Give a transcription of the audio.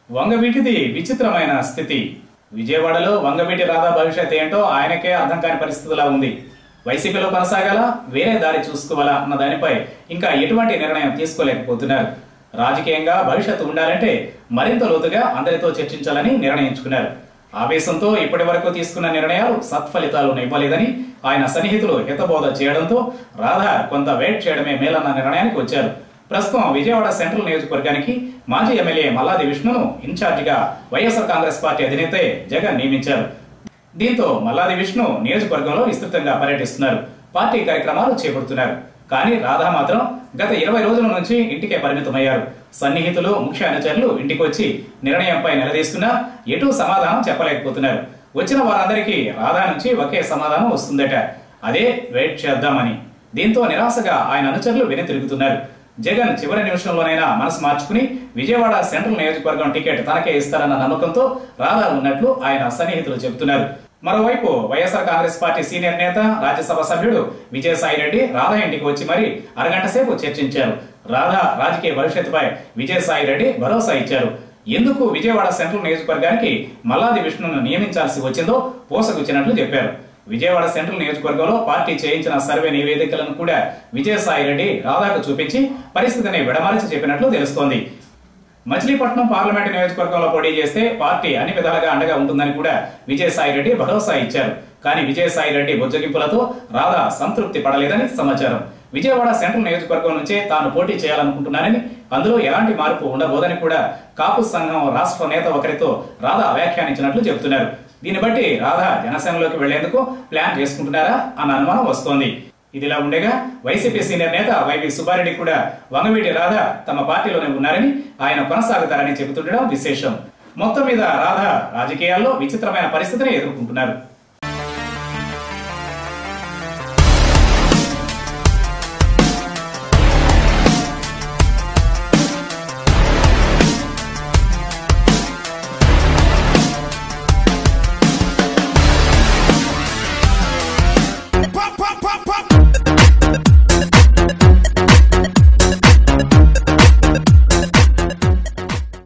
వంగవీటిది విచిత్రమైన స్థితి విజయవాడలో వంగవీటి రాధా భవిష్యత్ ఏంటో ఆయనకే అర్థం కాని పరిస్థితిలా ఉంది వైసీపీలో కొనసాగాలా వేరే దారి చూసుకోవాలా అన్న దానిపై ఇంకా ఎటువంటి నిర్ణయం తీసుకోలేకపోతున్నారు రాజకీయంగా భవిష్యత్తు ఉండాలంటే మరింత లోతుగా అందరితో చర్చించాలని నిర్ణయించుకున్నారు ఆవేశంతో ఇప్పటి వరకు తీసుకున్న నిర్ణయాలు సత్ఫలితాలను ఇవ్వలేదని ఆయన సన్నిహితులు హితబోధ చేయడంతో రాధా కొంత వెయిట్ చేయడమే మేలన్న నిర్ణయానికి వచ్చారు ప్రస్తుతం విజయవాడ సెంట్రల్ నియోజకవర్గానికి మాజీ ఎమ్మెల్యే మల్లాది విష్ణును ఇన్ఛార్జిగా వైఎస్ఆర్ కాంగ్రెస్ పార్టీ అధినేతే జగన్ నియమించారు దీంతో మల్లాది విష్ణు నియోజకవర్గంలో విస్తృతంగా పర్యటిస్తున్నారు పార్టీ కార్యక్రమాలు చేపడుతున్నారు కానీ రాధా మాత్రం గత ఇరవై రోజుల నుంచి ఇంటికే పరిమితమయ్యారు సన్నిహితులు ముఖ్య అనుచరులు ఇంటికి వచ్చి నిర్ణయంపై నిలదీస్తున్నా ఎటూ సమాధానం చెప్పలేకపోతున్నారు వచ్చిన వారందరికీ రాధా నుంచి ఒకే సమాధానం వస్తుందట అదే వెయిట్ చేద్దామని దీంతో నిరాశగా ఆయన అనుచరులు వెనుతిరుగుతున్నారు జగన్ చివరి నిమిషంలోనైనా మనసు మార్చుకుని విజయవాడ సెంట్రల్ నియోజకవర్గం టికెట్ తనకే ఇస్తారన్న నమ్మకంతో రాధా ఉన్నట్లు ఆయన సన్నిహితులు చెబుతున్నారు మరోవైపు వైఎస్ఆర్ కాంగ్రెస్ పార్టీ సీనియర్ నేత రాజ్యసభ సభ్యుడు విజయసాయిరెడ్డి రాధా ఇంటికి వచ్చి మరీ అరగంట సేపు చర్చించారు రాధా రాజకీయ భవిష్యత్తుపై విజయసాయిరెడ్డి భరోసా ఇచ్చారు ఎందుకు విజయవాడ సెంట్రల్ నియోజకవర్గానికి మల్లాది విష్ణును నియమించాల్సి వచ్చిందో పోసగుచ్చినట్లు చెప్పారు విజయవాడ సెంట్రల్ నియోజకవర్గంలో పార్టీ చేయించిన సర్వే నివేదికలను కూడా విజయసాయిరెడ్డి రాధాకు చూపించి పరిస్థితిని విడమరచి చెప్పినట్లు తెలుస్తోంది మచిలీపట్నం పార్లమెంటు నియోజకవర్గంలో పోటీ చేస్తే పార్టీ అన్ని విధాలుగా అండగా ఉంటుందని కూడా విజయసాయిరెడ్డి భరోసా ఇచ్చారు కానీ విజయసాయిరెడ్డి బుజ్జగింపులతో రాధా సంతృప్తి పడలేదని సమాచారం విజయవాడ సెంట్రల్ నియోజకవర్గం నుంచే తాను పోటీ చేయాలనుకుంటున్నానని అందులో ఎలాంటి మార్పు ఉండబోదని కూడా కాపు సంఘం రాష్ట్ర నేత ఒకరితో రాధా వ్యాఖ్యానించినట్లు చెబుతున్నారు దీన్ని బట్టి రాధా జనసేనలోకి వెళ్లేందుకు ప్లాన్ చేసుకుంటున్నారా అన్న అనుమానం వస్తోంది ఇదిలా ఉండగా వైసీపీ సీనియర్ నేత వైవి సుబ్బారెడ్డి కూడా వంగవీటి రాధ తమ పార్టీలోనే ఉన్నారని ఆయన కొనసాగుతారని చెబుతుండడం విశేషం మొత్తం మీద రాధ రాజకీయాల్లో విచిత్రమైన పరిస్థితిని ఎదుర్కొంటున్నారు